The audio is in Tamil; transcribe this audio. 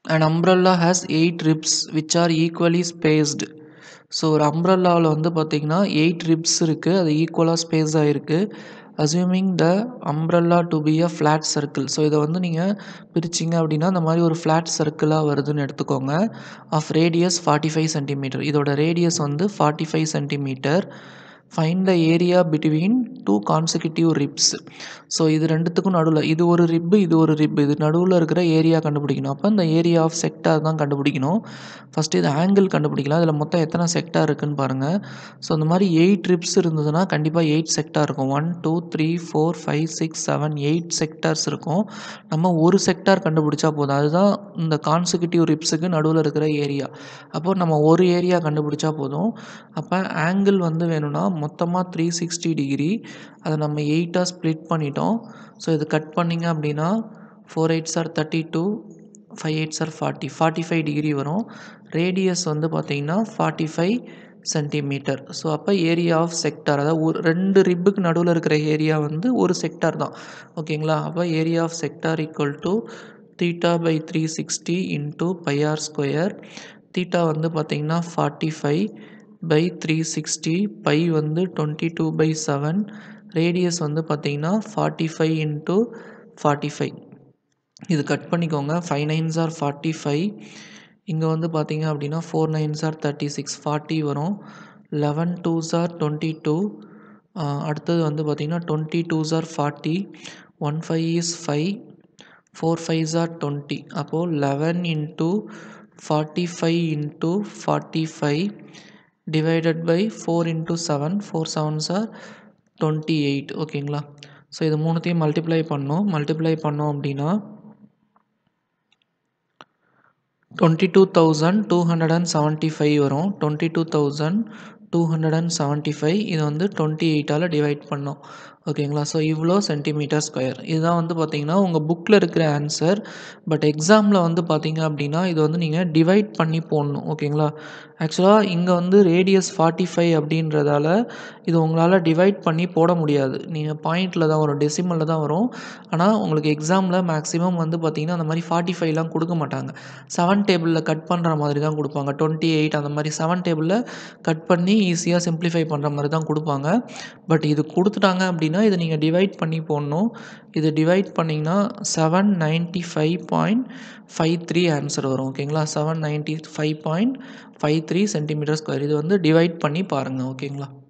and umbrella has eight ribs which are equally spaced so ஒரு அம்ப்ரல்லாவில் வந்து பார்த்திங்கன்னா எயிட் ரிப்ஸ் இருக்குது அது ஈக்குவலாக ஸ்பேஸாக இருக்குது assuming the umbrella to be a flat circle so இதை வந்து நீங்கள் பிரிச்சிங்க அப்படின்னா இந்த மாதிரி ஒரு ஃப்ளாட் சர்க்கிளாக வருதுன்னு எடுத்துக்கோங்க of radius forty five centimetre இதோட ரேடியஸ் வந்து forty five centimetre find the area between two consecutive ribs so இது ரெண்டுத்துக்கும் நடுவில் இது ஒரு ரிப்பு இது ஒரு ரிப் இது நடுவில் இருக்கிற ஏரியா கண்டுபிடிக்கணும் அப்போ இந்த ஏரியா ஆஃப் செக்டார் தான் கண்டுபிடிக்கணும் ஃபஸ்ட்டு இது ஆங்கிள் கண்டுபிடிக்கலாம் இதில் மொத்தம் எத்தனை செக்டார் இருக்குன்னு பாருங்கள் ஸோ இந்த மாதிரி எயிட் ரிப்ஸ் இருந்ததுன்னா கண்டிப்பாக எயிட் செக்டார் இருக்கும் one two three four five six seven eight sectors இருக்கும் நம்ம ஒரு செக்டார் கண்டுபிடிச்சா போதும் அதுதான் இந்த கான்சிக்யூட்டிவ் ரிப்ஸுக்கு நடுவில் இருக்கிற ஏரியா அப்போது நம்ம ஒரு ஏரியா கண்டுபிடிச்சா போதும் அப்போ ஆங்கிள் வந்து வேணும்னா மொத்தமாக த்ரீ சிக்ஸ்டி டிகிரி அதை நம்ம எயிட்டாக ஸ்ப்ளிட் பண்ணிட்டோம் ஸோ இது கட் பண்ணிங்க அப்படின்னா four eights are thirty two five eights are forty forty five degree வரும் ரேடியஸ் வந்து பார்த்திங்கன்னா ஃபார்ட்டி ஃபைவ் சென்டிமீட்டர் ஸோ அப்போ ஏரியா ஆஃப் செக்டார் அதாவது ஒரு ரெண்டு ரிப்புக்கு நடுவில் இருக்கிற ஏரியா வந்து ஒரு செக்டார் தான் ஓகேங்களா அப்போ area of sector equal to theta by three sixty into pi r square theta வந்து பார்த்திங்கன்னா forty five by three sixty pi வந்து twenty two by seven radius வந்து பார்த்திங்கன்னா forty five into forty five இது கட் பண்ணிக்கோங்க five nines are forty five இங்கே வந்து பார்த்தீங்க அப்படின்னா four nines are thirty six forty வரும் eleven twos are twenty two அடுத்தது வந்து பார்த்திங்கன்னா twenty twos are forty one five is five four fives are twenty அப்போது eleven into forty five into forty five divided by four into seven four sevens are twenty eight ஓகேங்களா ஸோ இது மூணுத்தையும் மல்டிப்ளை பண்ணோம் மல்டிப்ளை பண்ணோம் அப்படின்னா twenty two thousand two hundred and seventy five வரும் twenty two thousand two hundred and seventy five இது வந்து டுவெண்ட்டி எயிட்டால் டிவைட் பண்ணோம் ஓகேங்களா ஸோ இவ்வளோ சென்டிமீட்டர் ஸ்கொயர் இதுதான் வந்து பார்த்தீங்கன்னா உங்கள் புக்கில் இருக்கிற ஆன்சர் பட் எக்ஸாமில் வந்து பார்த்தீங்க அப்படின்னா இது வந்து நீங்கள் டிவைட் பண்ணி போடணும் ஓகேங்களா ஆக்சுவலாக இங்கே வந்து ரேடியஸ் ஃபார்ட்டி ஃபைவ் அப்படின்றதால இது உங்களால் டிவைட் பண்ணி போட முடியாது நீங்கள் பாயிண்டில் தான் வரும் டெசிமலில் தான் வரும் ஆனால் உங்களுக்கு எக்ஸாமில் மேக்ஸிமம் வந்து பார்த்திங்கன்னா அந்த மாதிரி ஃபார்ட்டி ஃபைவ்லாம் கொடுக்க மாட்டாங்க செவன் டேபிளில் கட் பண்ணுற மாதிரி தான் கொடுப்பாங்க டுவெண்ட்டி எயிட் அந்த மாதிரி செவன் டேபிளில் கட் பண்ணி ஈஸியாக சிம்ப்ளிஃபை பண்ணுற மாதிரி தான் கொடுப்பாங்க பட் இது கொடுத்துட்டாங்க அப்படின்னா இதை நீங்கள் டிவைட் பண்ணி போடணும் இது டிவைட் பண்ணிங்கன்னா seven ninety five point five three answer வரும் ஓகேங்களா seven ninety five point five three centimetre square இது வந்து டிவைட் பண்ணி பாருங்கள் ஓகேங்களா